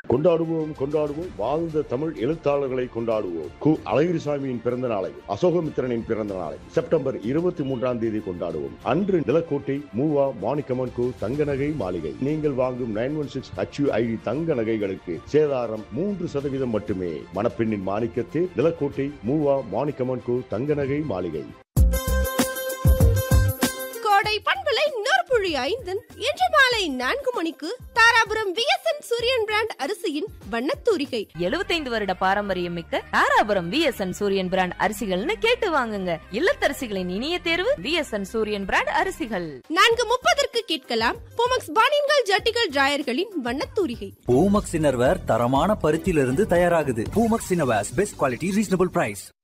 கொண்டாடுவோம் கொண்டாடுவோம் வாழ்ந்த தமிழ் எழுத்தாளர்களை கொண்டாடுவோம் கு அழகிரிசாமியின் பிறந்த நாளை அசோகமித்திரனின் பிறந்த நாளை செப்டம்பர் இருபத்தி மூன்றாம் தேதி கொண்டாடுவோம் அன்று நிலக்கோட்டை மூவா மாணிக்கமன் கு தங்க நகை மாளிகை நீங்கள் வாங்கும் நைன் ஒன் சிக்ஸ் ஐடி தங்க நகைகளுக்கு சேதாரம் மூன்று சதவீதம் மட்டுமே மணப்பெண்ணின் மாணிக்கத்தே நிலக்கோட்டை மூவா மாணிக்கமன் கு தங்க நகை மாளிகை கோடை பண்பலை நூற்புழி ஐந்தன் இன்று மாலை நான்கு மணிக்கு தாராபுரம் விஎஸ்என் சூரியன் பிராண்ட் அரிசியின் வண்ணத்தூரிகை 75 வருட பாரம்பரியம் மிக்க தாராபுரம் விஎஸ்என் சூரியன் பிராண்ட் அரிசிகள்னு கேட்டு வாங்குங்க இல்லத்தரசிகளின் இனிய தேர்வு விஎஸ்என் சூரியன் பிராண்ட் அரிசிகள் நான்கு முப்பதற்கு கேட்கலாம் போமக்ஸ் பானின்கள் ஜட்டிகள் டிராயர்களின் வண்ணத்தூரிகை பூமக்ஸ் இன்னர்வேர் தரமான பருத்தியிலிருந்து தயாராகுது Poomex innerwears best quality reasonable price